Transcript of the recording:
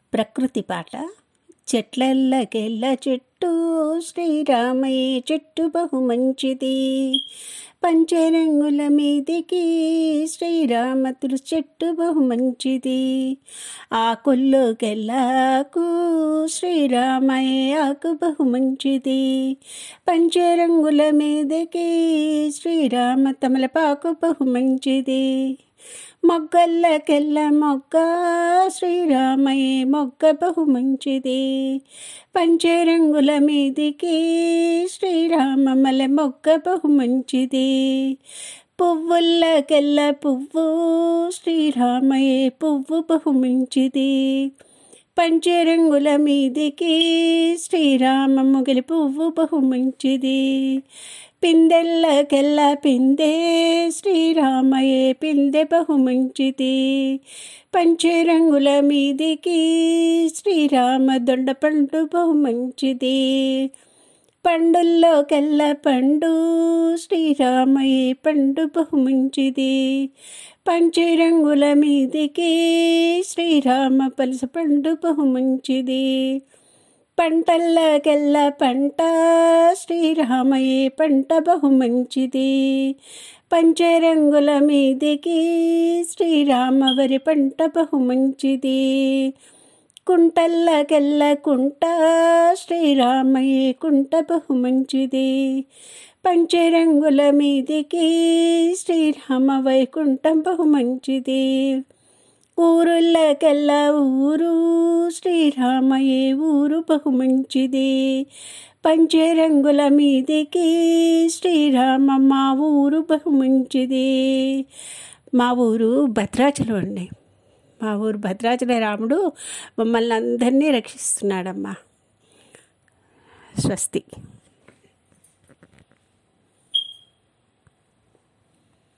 ప్రకృతి పాట చెట్లల్లకెళ్ళ చెట్టు శ్రీరామయ్య చెట్టు బహు మంచిది పంచరంగుల మీదికి శ్రీరామతులు చెట్టు బహు మంచిది ఆకుల్లోకెళ్ళాకు శ్రీరామయ్య ఆకు బహు మంచిది పంచరంగుల మీదకి శ్రీరామ తమలపాకు బహు మంచిది మొగ్గల్లకెల్ల మొగ్గ శ్రీరామయ్య మొగ్గ బహు మంచిది పంచరంగుల మీదికి శ్రీరామ మల మొగ్గ బహు మంచిది పువ్వుల్లకెల్ల పువ్వు శ్రీరామయ్య పువ్వు బహు మంచిది పంచరంగుల మీదికి శ్రీరామ మొగలి పువ్వు బహు మంచిది పిందెల్లకెల్ల పిందె శ్రీరామయ్య పిందె బహు మంచిది పంచరంగుల మీదికి శ్రీరామ దొండ పండు బహు మంచిది పండుల్లోకెల్ల పండు శ్రీరామయ్య పండు బహు మంచిది పంచరంగుల మీదికి శ్రీరామ పలస పండు బహు మంచిది పంటల్లకెల్ల పంట శ్రీరామయ్య పంట బహు మంచిది పంచరంగుల మీదికి శ్రీరామ వరి పంట బహు మంచిది కుంటల్లకెల్ల కుంట శ్రీరామయ్య కుంట బహు మంచిది పంచరంగుల మీదికి శ్రీరామ వైకుంఠం బహు మంచిది ఊరుల్లకెల్ల ఊరు శ్రీరామయ్య ఊరు బహు మంచిది పంచరంగుల మీదికి శ్రీరామ మా ఊరు బహు మంచిది మా ఊరు భద్రాచలం అండి మా ఊరు భద్రాచల రాముడు మమ్మల్ని అందరినీ రక్షిస్తున్నాడమ్మా స్వస్తి